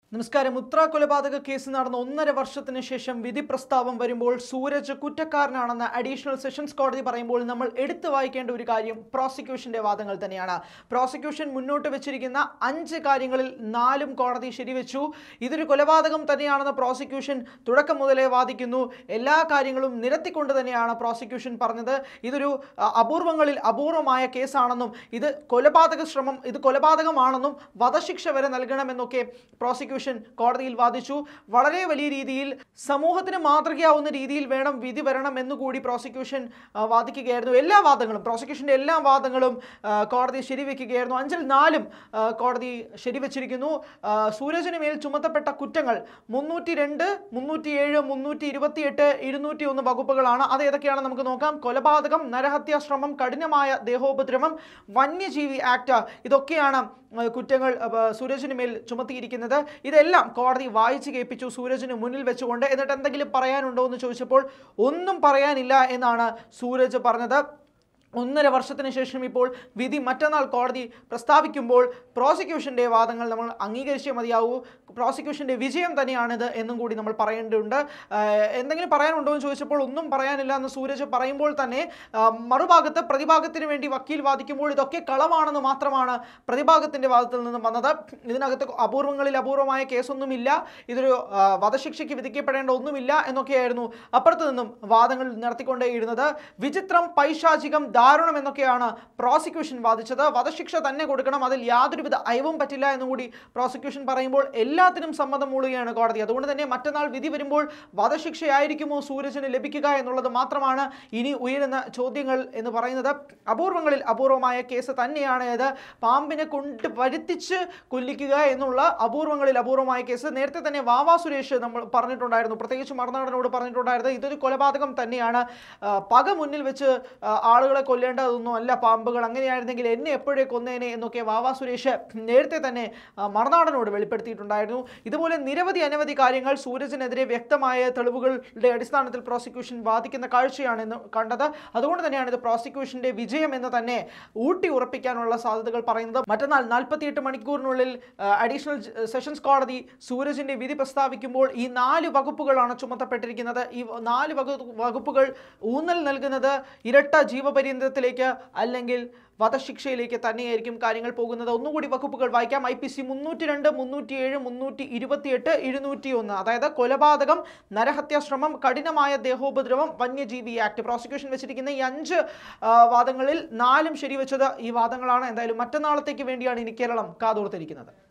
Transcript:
നമസ്കാരം ഉത്ര കൊലപാതക കേസ് നടന്ന ഒന്നര വർഷത്തിന് ശേഷം വിധി പ്രസ്താവം വരുമ്പോൾ സൂരജ് കുറ്റക്കാരനാണെന്ന് അഡീഷണൽ സെഷൻസ് കോടതി പറയുമ്പോൾ നമ്മൾ എടുത്തു വായിക്കേണ്ട ഒരു കാര്യം പ്രോസിക്യൂഷന്റെ വാദങ്ങൾ തന്നെയാണ് പ്രോസിക്യൂഷൻ മുന്നോട്ട് വെച്ചിരിക്കുന്ന അഞ്ച് കാര്യങ്ങളിൽ നാലും കോടതി ശരിവെച്ചു ഇതൊരു കൊലപാതകം തന്നെയാണെന്ന് പ്രോസിക്യൂഷൻ തുടക്കം മുതലേ വാദിക്കുന്നു എല്ലാ കാര്യങ്ങളും നിരത്തിക്കൊണ്ട് തന്നെയാണ് പ്രോസിക്യൂഷൻ പറഞ്ഞത് ഇതൊരു അ, അപൂർവങ്ങളിൽ അപൂർവമായ കേസാണെന്നും ഇത് കൊലപാതക ശ്രമം ഇത് കൊലപാതകമാണെന്നും വധശിക്ഷ വരെ നൽകണമെന്നൊക്കെ പ്രോസിക്യൂഷൻ കോടതിയിൽ വാദിച്ചു വളരെ വലിയ രീതിയിൽ സമൂഹത്തിന് മാതൃകയാവുന്ന രീതിയിൽ വേണം വിധി വരണം എന്നുകൂടി പ്രോസിക്യൂഷൻ ആ, വാദിക്കുകയായിരുന്നു എല്ലാ വാദങ്ങളും പ്രോസിക്യൂഷന്റെ എല്ലാ വാദങ്ങളും ആ, കോടതി ശരിവെക്കുകയായിരുന്നു അഞ്ചിൽ നാലും ആ, കോടതി ശരിവെച്ചിരിക്കുന്നു ആ, സൂരജിന് മേൽ ചുമത്തപ്പെട്ട കുറ്റങ്ങൾ മുന്നൂറ്റി രണ്ട് മുന്നൂറ്റി ഏഴ് മുന്നൂറ്റി ഇരുപത്തിയെട്ട് ഇരുന്നൂറ്റി ഒന്ന് വകുപ്പുകളാണ് അത് ഏതൊക്കെയാണ് നമുക്ക് നോക്കാം കൊലപാതകം നരഹത്യാ ശ്രമം കഠിനമായ ദേഹോപദ്രവം വന്യജീവി ആക്ട് ഇതൊക്കെയാണ് ആ, കുറ്റങ്ങൾ ആ, സൂരജിന് മേൽ ചുമത്തിയിരിക്കുന്നത് ഇതെല്ലാം കോടതി വായിച്ചു കേൾപ്പിച്ചു സൂരജിന് മുന്നിൽ വെച്ചുകൊണ്ട് എന്നിട്ട് എന്തെങ്കിലും പറയാനുണ്ടോ എന്ന് ചോദിച്ചപ്പോൾ ഒന്നും പറയാനില്ല എന്നാണ് സൂരജ് പറഞ്ഞത് ഒന്നര വർഷത്തിന് ശേഷം ഇപ്പോൾ വിധി മറ്റന്നാൾ കോടതി പ്രസ്താവിക്കുമ്പോൾ പ്രോസിക്യൂഷൻ്റെ വാദങ്ങൾ നമ്മൾ അംഗീകരിച്ചേ മതിയാവൂ പ്രോസിക്യൂഷൻ്റെ വിജയം തന്നെയാണിത് എന്നും കൂടി നമ്മൾ പറയേണ്ടതുണ്ട് ആഹ് എന്തെങ്കിലും പറയാനുണ്ടോ എന്ന് ചോദിച്ചപ്പോൾ ഒന്നും പറയാനില്ല എന്ന് സൂരജ് പറയുമ്പോൾ തന്നെ ആഹ് മറുഭാഗത്ത് പ്രതിഭാഗത്തിന് വേണ്ടി വക്കീൽ വാദിക്കുമ്പോൾ ഇതൊക്കെ കളവാണെന്ന് മാത്രമാണ് പ്രതിഭാഗത്തിൻ്റെ വാദത്തിൽ നിന്നും വന്നത് ഇതിനകത്ത് അപൂർവങ്ങളിൽ അപൂർവമായ കേസൊന്നുമില്ല ഇതൊരു ആഹ് വധശിക്ഷയ്ക്ക് വിധിക്കപ്പെടേണ്ട ഒന്നുമില്ല എന്നൊക്കെയായിരുന്നു അപ്പുറത്ത് നിന്നും വാദങ്ങൾ നടത്തിക്കൊണ്ടേയിരുന്നത് വിചിത്രം പൈശാചികം ദാരുണം എന്നൊക്കെയാണ് പ്രോസിക്യൂഷൻ വാദിച്ചത് വധശിക്ഷ തന്നെ കൊടുക്കണം അതിൽ യാതൊരുവിധ അയവും പറ്റില്ല എന്നുകൂടി പ്രോസിക്യൂഷൻ പറയുമ്പോൾ എല്ലാത്തിനും സമ്മതം മൂളുകയാണ് കോടതി അതുകൊണ്ട് തന്നെ മറ്റന്നാൾ വിധി വരുമ്പോൾ വധശിക്ഷയായിരിക്കുമോ സൂരജിന് ലഭിക്കുക എന്നുള്ളത് മാത്രമാണ് ഇനി ഉയരുന്ന ചോദ്യങ്ങൾ എന്ന് പറയുന്നത് അപൂർവങ്ങളിൽ അപൂർവമായ കേസ് തന്നെയാണ് ഇത് പാമ്പിനെ കൊണ്ട് വരുത്തിച്ച് കൊല്ലിക്കുക എന്നുള്ള അപൂർവങ്ങളിൽ അപൂർവമായ കേസ് നേരത്തെ തന്നെ വാവാ സുരേഷ് നമ്മൾ പറഞ്ഞിട്ടുണ്ടായിരുന്നു പ്രത്യേകിച്ച് മറുനാടനോട് പറഞ്ഞിട്ടുണ്ടായിരുന്നു ഇതൊരു കൊലപാതകം തന്നെയാണ് ആ, പക മുന്നിൽ വെച്ച് ആ, ആളുകളെ കൊല്ലേണ്ടതൊന്നും അല്ല പാമ്പുകൾ അങ്ങനെയായിരുന്നെങ്കിൽ എന്നെ എപ്പോഴേ കൊന്നേനെ എന്നൊക്കെ വാവാ സുരേഷ് നേരത്തെ തന്നെ ആ, മറുനാടനോട് വെളിപ്പെടുത്തിയിട്ടുണ്ടായിരുന്നു ഇതുപോലെ നിരവധി അനവധി കാര്യങ്ങൾ സൂരജിനെതിരെ വ്യക്തമായ തെളിവുകളുടെ അടിസ്ഥാനത്തിൽ പ്രോസിക്യൂഷൻ വാദിക്കുന്ന കാഴ്ചയാണ് ഇന്ന് കണ്ടത് അതുകൊണ്ട് തന്നെയാണ് ഇത് പ്രോസിക്യൂഷന്റെ വിജയം എന്ന് തന്നെ ഊട്ടി ഉറപ്പിക്കാനുള്ള സാധ്യതകൾ പറയുന്നത് മറ്റന്നാൾ നാൽപ്പത്തിയെട്ട് മണിക്കൂറിനുള്ളിൽ അഡീഷണൽ സെഷൻസ് കോടതി സൂരജിന്റെ വിധി പ്രസ്താവിക്കുമ്പോൾ ഈ നാല് വകുപ്പുകളാണ് ചുമത്തപ്പെട്ടിരിക്കുന്നത് ഈ നാല് വകു വകുപ്പുകൾ ഊന്നൽ നൽകുന്നത് ഇരട്ട ജീവപര്യന്തത്തിലേക്ക് അല്ലെങ്കിൽ വധശിക്ഷയിലേക്ക് തന്നെയായിരിക്കും കാര്യങ്ങൾ പോകുന്നത് ഒന്നുകൂടി വകുപ്പുകൾ വായിക്കാം ഐ പി സി മുന്നൂറ്റി രണ്ട് മുന്നൂറ്റി ഏഴ് മുന്നൂറ്റി ഇരുപത്തിയെട്ട് ഇരുന്നൂറ്റി ഒന്ന് അതായത് കൊലപാതകം നരഹത്യാശ്രമം കഠിനമായ ദേഹോപദ്രവം വന്യജീവി ആക്ട് പ്രോസിക്യൂഷൻ വെച്ചിരിക്കുന്ന ഈ അഞ്ച് ആ, വാദങ്ങളിൽ നാലും ശരിവെച്ചത് ഈ വാദങ്ങളാണ് എന്തായാലും മറ്റന്നാളത്തേക്ക് വേണ്ടിയാണ് ഇനി കേരളം കാതോർത്തിരിക്കുന്നത്